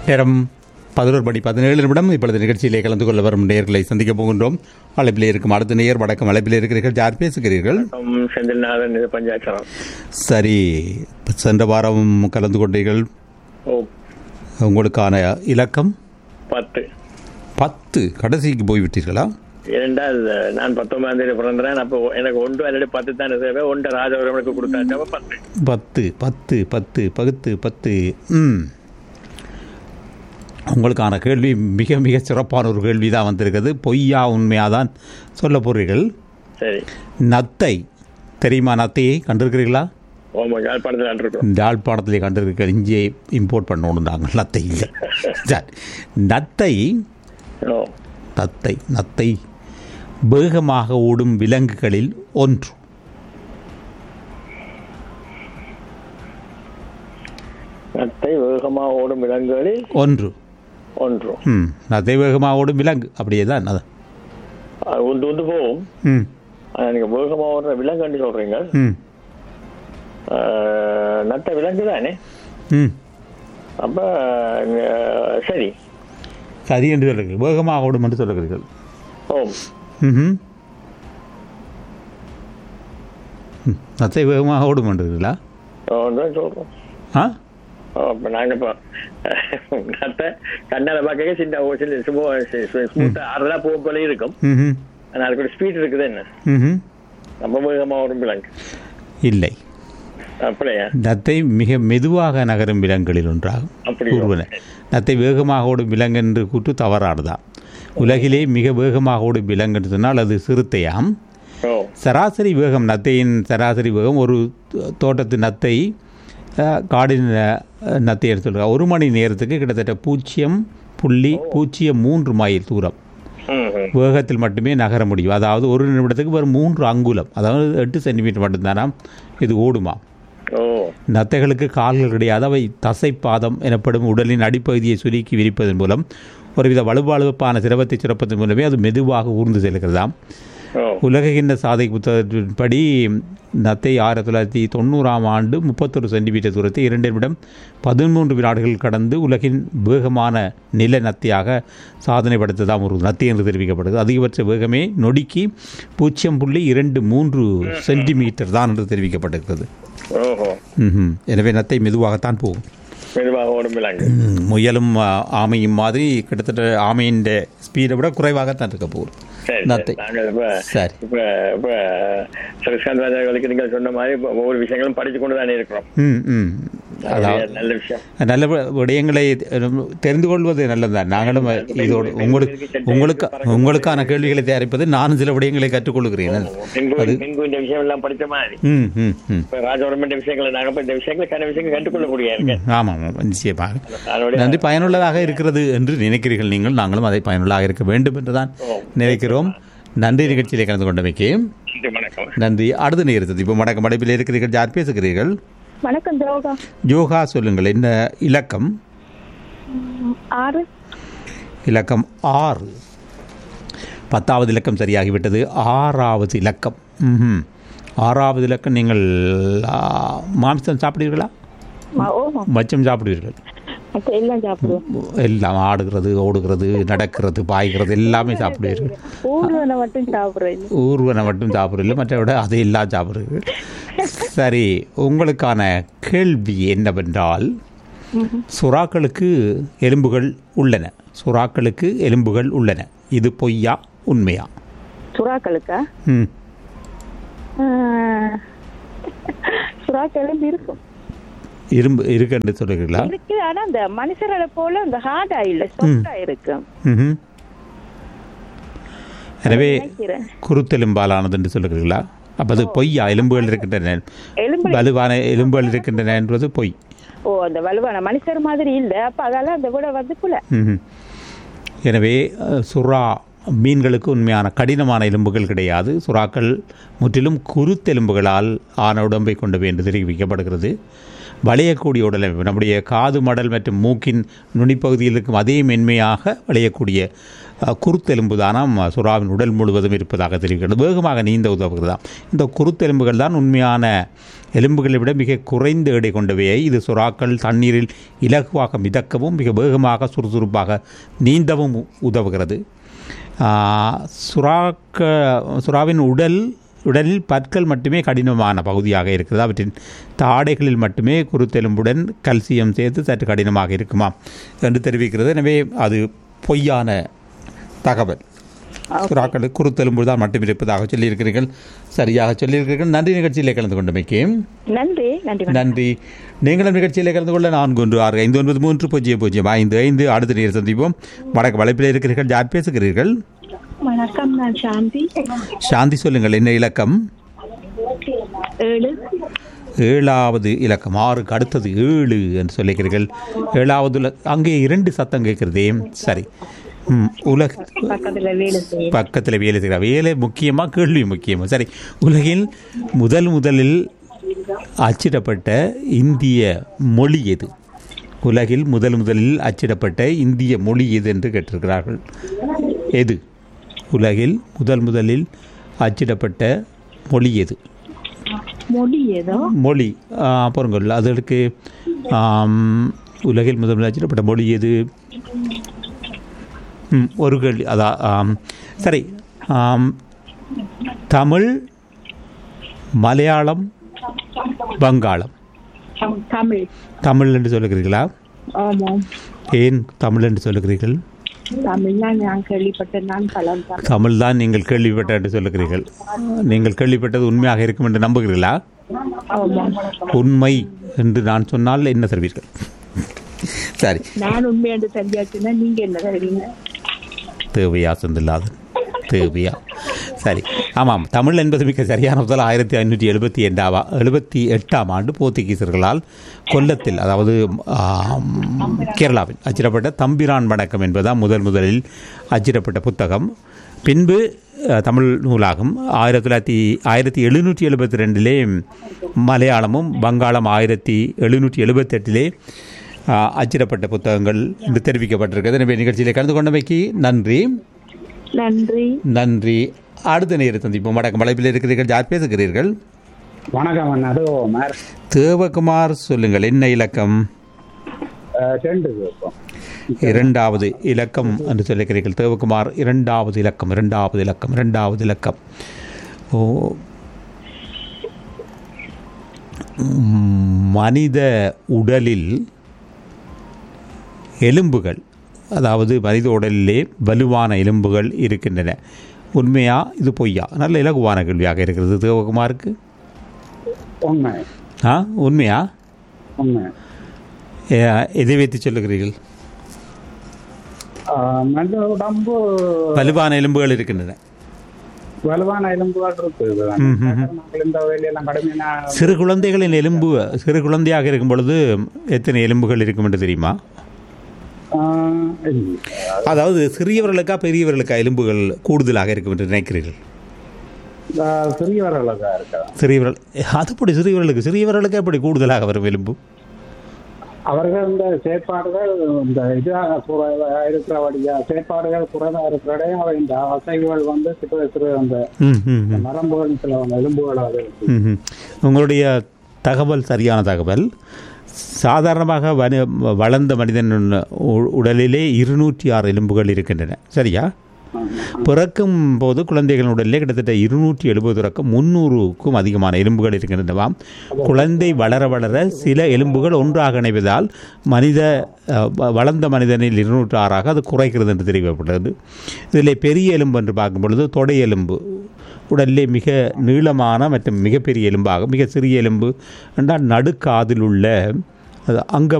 நேரம் பதினோரு மணி பதினேழு நிமிடம் இப்பொழுது நிகழ்ச்சியிலே கலந்து கொள்ள வரும் நேர்களை சந்திக்க போகின்றோம் அழைப்பிலே இருக்கும் அடுத்த நேயர் வணக்கம் அழைப்பிலே இருக்கிறீர்கள் யார் பேசுகிறீர்கள் வணக்கம் செந்தில்நாதன் இது பஞ்சாட்சரம் சரி சென்ற வாரம் கலந்து கொண்டீர்கள் ஓ உங்களுக்கான இலக்கம் பத்து பத்து கடைசிக்கு போய்விட்டீர்களா இரண்டால் நான் பத்தொன்பதாம் தேதி பிறந்தேன் அப்போ எனக்கு ஒன்று அல்லது பத்து தான் தேவை ஒன்று ராஜவரமனுக்கு கொடுத்தாச்சு அப்போ பத்து பத்து பத்து பத்து பகுத்து பத்து ம் உங்களுக்கான கேள்வி மிக மிக சிறப்பான ஒரு கேள்வி தான் வந்திருக்கிறது பொய்யா உண்மையாக தான் சொல்ல போகிறீர்கள் சரி நத்தை தெரியுமா நத்தையை கண்டிருக்கிறீர்களா ஓமோ யாழ்ப்பாணத்தில் இருக்கோம் யாழ்ப்பாணத்திலே கண்டிருக்க இங்கே இம்போர்ட் பண்ணணும் நாங்கள் நத்தை இல்லை சரி நத்தை ஓ நத்தை நத்தை வேகமாக ஓடும் விலங்குகளில் ஒன்று நத்தை வேகமாக ஓடும் விலங்குகளில் ஒன்று ஒன்று ம் நத்தை வேகமாக ஓடும் விலங்கு அப்படியே தான் அதான் அது உந்து உந்து போகும் ம் ஆனால் நீங்கள் வேகமாக ஓடுற விலங்குன்னு சொல்கிறீங்க ம் நட்ட விலங்கு தானே ம் அப்போ சரி சரி என்று சொல்லுங்கள் வேகமாக ஓடும் என்று சொல்லுகிறீர்கள் ஓம் ம் நத்தை வேகமாக ஓடும் என்றீர்களா ஒன்று சொல்கிறோம் ஆ அப்போ நாங்கள் இப்போ நத்தை கண்ணால் பார்க்க சின்ன சின்ன சும்மா ஸ்மூத்தாக ஆறுதலாக போக போல இருக்கும் ம் ஆனால் அதுக்கு ஒரு ஸ்பீட் இருக்குது என்ன ம் ரொம்ப வேகமாக ஓடும் விலங்கு இல்லை அப்படியா நத்தை மிக மெதுவாக நகரும் விலங்குகளில் ஒன்றாகும் அப்படியா? கூறுவன நத்தை வேகமாக ஓடும் விலங்கு என்று கூற்று தவறானதாம் உலகிலே மிக வேகமாக ஓடும் விலங்கு என்று சொன்னால் அது சிறுத்தையாம் ஓ சராசரி வேகம் நத்தையின் சராசரி வேகம் ஒரு தோ- தோட்டத்து நத்தை அஹ், காடின் அஹ், நத்தை எடுத்து சொல்கிறார் ஒரு மணி நேரத்துக்கு கிட்டத்தட்ட பூஜ்ஜியம் புள்ளி பூஜ்ஜியம் மூன்று மைல் தூரம் ம் ம் வேகத்தில் மட்டுமே நகர முடியும் அதாவது ஒரு நிமிடத்துக்கு வெறும் மூன்று அங்குலம் அதாவது எட்டு சென்டிமீட்டர் மட்டும்தானாம் இது ஓடுமா ஓ நத்தைகளுக்கு கால்கள் கிடையாது அவை தசைப்பாதம் எனப்படும் உடலின் அடிப்பகுதியை சுருக்கி விரிப்பதன் மூலம் ஒருவித வலுவழுப்பான திரவத்தை சுரப்பதன் மூலமே அது மெதுவாக ஊர்ந்து செல்கிறதாம் ஓ உலகின்ற சாதை புத்தகத்தின்படி நத்தை ஆயிரத்தி தொள்ளாயிரத்தி தொண்ணூறாம் ஆண்டு முப்பத்தொரு சென்டிமீட்டர் தூரத்தை இரண்டு நிமிடம் பதிமூன்று வினாடுகள் கடந்து உலகின் வேகமான நில நத்தையாக சாதனை படைத்ததாம் ஒரு நத்தை என்று தெரிவிக்கப்படுது அதிகபட்ச வேகமே நொடிக்கு பூஜ்ஜியம் புள்ளி இரண்டு மூன்று சென்டிமீட்டர் தான் என்று தெரிவிக்கப்பட்டிருக்கிறது ஓஹோ ம்ஹும். எனவே நத்தை மெதுவாகத்தான் போகும் மெதுவாக ஓடும் விலங்கு ம், முயலும் ஆ, ஆமையும் மாதிரி கிட்டத்தட்ட ஆமையின் ஸ்பீடை விட குறைவாகத்தான் இருக்க போகுது சரி நத்தை சரி. நாங்கள் இப்போ சரி இப்போ இப்போ சரஸ்காந்த் ராஜாவுக்கு நீங்கள் சொன்ன மாதிரி இப்போ ஒவ்வொரு விஷயங்களும் படித்து கொண்டு தானே இருக்கிறோம் ம் ம் அதாவது அது நல்ல விஷயம் நல்ல வி- விடயங்களை தெ- தெரிந்து கொள்வது நல்லதுதான் நாங்களும் இதோடு உங்களுக்கு உங்களுக்கு உங்களுக்கான கேள்விகளை தயாரிப்பது நானும் சில விடயங்களை கற்றுக்கொள்கிறேன் பெண்கு பெண்கு இந்த விஷயம் எல்லாம் படித்த மாதிரி ம் ம் ம் இப்போ ராஜவர்மன் விஷயங்களை நாங்கள் இப்போ இந்த விஷயங்களை கன விஷயங்கள் கற்றுக்கொள்ளக்கூடிய இருக்கு ஆமாம் ஆமாம் நிச்சயமாக அதனுடைய நன்றி பயனுள்ளதாக இருக்கிறது என்று நினைக்கிறீர்கள் நீங்கள் நாங்களும் அதை பயனுள்ளதாக இருக்க வேண்டும் என்றுதான் நினைக்கிறோம் நன்றி நிகழ்ச்சியிலே கலந்து கொண்டமைக்கு நன்றி, வணக்கம் நன்றி அடுத்த நேரத்தில் இப்போ மடக்க மடைப்பில் இருக்கிறீர்கள் யார் பேசுகிறீர்கள் வணக்கம் துரோகா யோகா சொல்லுங்கள் என்ன இலக்கம் ஆறு இலக்கம் ஆறு பத்தாவது இலக்கம் சரியாகிவிட்டது ஆறாவது இலக்கம் ம்ஹும். ஆறாவது இலக்கம் நீங்கள் ஆ, மாமிசம் சாப்பிடுவீர்களா ம- ஓ மச்சம் சாப்பிடுவீர்கள் மத்த எல்லாம் சாப்பிடுவோம் எல்லாம் ஆடுகிறது ஓடுகிறது நடக்கிறது பாய்கிறது எல்லாமே சாப்பிடுவீர்கள் ஊர்வனை மட்டும் சாப்பிடுறேன் ஊர்வனை மட்டும் சாப்பிடல மற்ற விட அதை எல்லாம் சாப்பிடுவீர்கள் சரி உங்களுக்கான கேள்வி என்னவென்றால் சுறாக்களுக்கு எலும்புகள் உள்ளன சுறாக்களுக்கு எலும்புகள் உள்ளன இது பொய்யா உண்மையா சுறாக்களுக்கா ம் ஆஹ், சுறாக்களும் இருக்கும் இரும்பு இருக்குன்னு சொல்லுகிறீங்களா இருக்கு ஆனா அந்த மனுஷரை போல அந்த ஹார்டா இல்ல சொத்தா இருக்கும் ம்ஹும். எனவே நினைக்கிறேன் குருத்தெலும்பாலானது என்று சொல்லுகிறீர்களா அப்போ அது பொய்யா எலும்புகள் இருக்கின்றன எலும்பு வலுவான எலும்புகள் இருக்கின்றன என்பது பொய் ஓ அந்த வலுவான மனுஷர் மாதிரி இல்ல அப்ப அதால அந்த கூட வந்து குல ம்ஹும். எனவே அஹ், சுறா மீன்களுக்கு உண்மையான கடினமான எலும்புகள் கிடையாது சுறாக்கள் முற்றிலும் குருத்தெலும்புகளால் ஆன உடம்பை கொண்டவை என்று தெரிவிக்கப்படுகிறது வளையக்கூடிய உடலமைப்பு நம்முடைய காது மடல் மற்றும் மூக்கின் நுனிப்பகுதியில் இருக்கும் அதே மென்மையாக வளையக்கூடிய அஹ், குருத்தெலும்பு தானாம் சுறாவின் உடல் முழுவதும் இருப்பதாக தெரிவிக்கிறது வேகமாக நீந்த உதவுகிறதாம் இந்த குருத்தெலும்புகள் தான் உண்மையான எலும்புகளை விட மிக குறைந்த எடை கொண்டவையை இது சுறாக்கள் தண்ணீரில் இலகுவாக மிதக்கவும் மிக வேகமாக சுறுசுறுப்பாக நீந்தவும் உதவுகிறது ஆஹ், சுறாக்க சுறாவின் உடல் உடலில் பற்கள் மட்டுமே கடினமான பகுதியாக இருக்கிறது அவற்றின் தாடைகளில் மட்டுமே குருத்தெலும்புடன் கல்சியம் சேர்த்து சற்று கடினமாக இருக்குமா என்று தெரிவிக்கிறது எனவே அது பொய்யான தகவல் சுறாக்களுக்கு குருத்தெலும்பு தான் மட்டும் இருப்பதாக சொல்லியிருக்கிறீர்கள் சரியாக சொல்லியிருக்கிறீர்கள் நன்றி நிகழ்ச்சியிலே கலந்து கொண்டமைக்கு நன்றி நன்றி வணக்கம். நன்றி நீங்களும் நிகழ்ச்சியிலே கலந்து கொள்ள நான்கு ஒன்று ஆறு ஐந்து ஒன்பது மூன்று பூஜ்ஜியம் பூஜ்ஜியம் ஐந்து ஐந்து அடுத்த நேரம் சந்திப்போம் வடக்கு வளைப்பில் இருக்கிறீர்கள் யார் பேசுகிறீர்கள் வணக்கம் நான் சாந்தி சாந்தி சொல்லுங்கள் என்ன இலக்கம் ஏழு ஏழாவது இலக்கம் ஆறுக்கு அடுத்தது ஏழு என்று சொல்லிக்கிறீர்கள் ஏழாவது இல- அங்கே இரண்டு சத்தம் கேட்கிறதே சரி ம், உலக பக்கத்துல வேலை செய்ய பக்கத்தில் வேலை செய்கிறார் வேலை முக்கியமாக கேள்வி முக்கியமாக சரி உலகில் முதல் முதலில் அச்சிடப்பட்ட இந்திய மொழி எது உலகில் முதல் முதலில் அச்சிடப்பட்ட இந்திய மொழி எது என்று கேட்டிருக்கிறார்கள் எது உலகில் முதல் முதலில் அச்சிடப்பட்ட மொழி எது மொழி ஏதோ மொழி ஆ, பாருங்கள் அதற்கு ஆம், உலகில் முதல் முதலில் அச்சிடப்பட்ட மொழி எது ம், ஒரு கேள்வி அதான் ஆம், சரி ஆம், தமிழ் மலையாளம் வங்காளம் தம்- தமிழ் தமிழ் என்று சொல்லுகிறீர்களா ஆமாம் ஏன் தமிழ் என்று சொல்லுகிறீர்கள் தமிழ்னா நான் கேள்விப்பட்டேன் நான் பலம் தான் தமிழ் தான் நீங்கள் கேள்விப்பட்ட என்று சொல்லுகிறீர்கள் நீங்கள் கேள்விப்பட்டது உண்மையாக இருக்கும் என்று நம்புகிறீர்களா ஆமாம் உண்மை என்று நான் சொன்னால் என்ன தருவீர்கள் சரி நான் உண்மை என்று தெரிஞ்சாச்சுன்னா நீங்க என்ன தருவீங்க தேவையா செந்தில்லாதன் தேவையா சரி ஆமாம் தமிழ் என்பது மிக சரியான முதல் ஆயிரத்தி ஐநூற்றி எழுபத்தி எட்டாவா எழுபத்தி எட்டாம் ஆண்டு போர்த்துகீசர்களால் கொல்லத்தில் அதாவது ஆம், கேரளாவில் அச்சிடப்பட்ட தம்பிரான் வணக்கம் என்பதுதான் முதல் முதலில் அச்சிடப்பட்ட புத்தகம் பின்பு அஹ், தமிழ் நூலாகும் ஆயிரத்தி தொள்ளாயிரத்தி ஆயிரத்தி எழுநூற்றி எழுபத்தி ரெண்டிலே மலையாளமும் வங்காளம் ஆயிரத்தி எழுநூற்றி எழுபத்தெட்டிலே அச்சிடப்பட்ட புத்தகங்கள் என்று தெரிவிக்கப்பட்டிருக்கிறது எனவே நிகழ்ச்சியிலே கலந்து கொண்டமைக்கு நன்றி நன்றி நன்றி அடுத்த நேரம் சந்திப்போம் வடக்கு மலைப்பில் இருக்கிறீர்கள் யார் பேசுகிறீர்கள் வணக்கம் அண்ணா அது ஓமர் தேவகுமார் சொல்லுங்கள் என்ன இலக்கம் அஹ், ரெண்டு இருக்கும் இரண்டாவது இலக்கம் என்று சொல்லுகிறீர்கள் தேவகுமார் இரண்டாவது இலக்கம் இரண்டாவது இலக்கம் இரண்டாவது இலக்கம் ஓ ம், மனித உடலில் எலும்புகள் அதாவது மனித உடலிலே வலுவான எலும்புகள் இருக்கின்றன உண்மையா இது பொய்யா நல்ல இலகுவான கேள்வியாக இருக்கிறது தேவகுமாருக்கு உண்மை ஆ உண்மையா உண்மை ஏ, எதை வைத்து சொல்லுகிறீர்கள் அஹ், மனித உடம்பு வலுவான எலும்புகள் இருக்கின்றன வலுவான எலும்புகள் இருக்குது ம், ம், ம். நாங்கள் இந்த வேலையெல்லாம் கடுமையான சிறு குழந்தைகளின் எலும்பு சிறு குழந்தையாக இருக்கும் பொழுது எத்தனை எலும்புகள் இருக்கும் என்று தெரியுமா அஹ், இல்லை. அதாவது சிறியவர்களுக்கா பெரியவர்களுக்கா எலும்புகள் கூடுதலாக இருக்கும் என்று நினைக்கிறீர்கள் அஹ், சிறியவர்களுக்கா இருக்கா சிறியவர்கள் அதுபடி சிறியவர்களுக்கு சிறியவர்களுக்கு எப்படி கூடுதலாக வரும் எலும்பு அவர்கள் இந்த செயற்பாடுகள் இந்த இதாக குறைவா இருக்கிறபடியா செயற்பாடுகள் குறைவா இருக்கிறடைய அவை இந்த அசைவுகள் வந்து சிறு சிறு அந்த ம் ம் ம் நரம்புகள் சில எலும்புகளாக இருக்கு ம்ஹும். உங்களுடைய தகவல் சரியான தகவல் சாதாரணமாக வன வளர்ந்த மனிதன் உ- உடலிலே இருநூற்றி ஆறு எலும்புகள் இருக்கின்றன சரியா பிறக்கும் போது குழந்தைகளின் உடலிலே கிட்டத்தட்ட இருநூற்றி எழுபது தொடக்கம் முந்நூறுக்கும் அதிகமான எலும்புகள் இருக்கின்றனவாம் குழந்தை வளர வளர சில எலும்புகள் ஒன்றாக இணைவதால் மனித அஹ், வ- வளர்ந்த மனிதனில் இருநூற்று ஆறாக அது குறைக்கிறது என்று தெரிவிக்கப்பட்டது இதில் பெரிய எலும்பு என்று பார்க்கும் பொழுது தொடை எலும்பு உடலிலே மிக நீளமான மற்றும் மிகப்பெரிய எலும்பாக மிக சிறிய எலும்பு என்றால் நடுக்காதில் உள்ள அது அங்க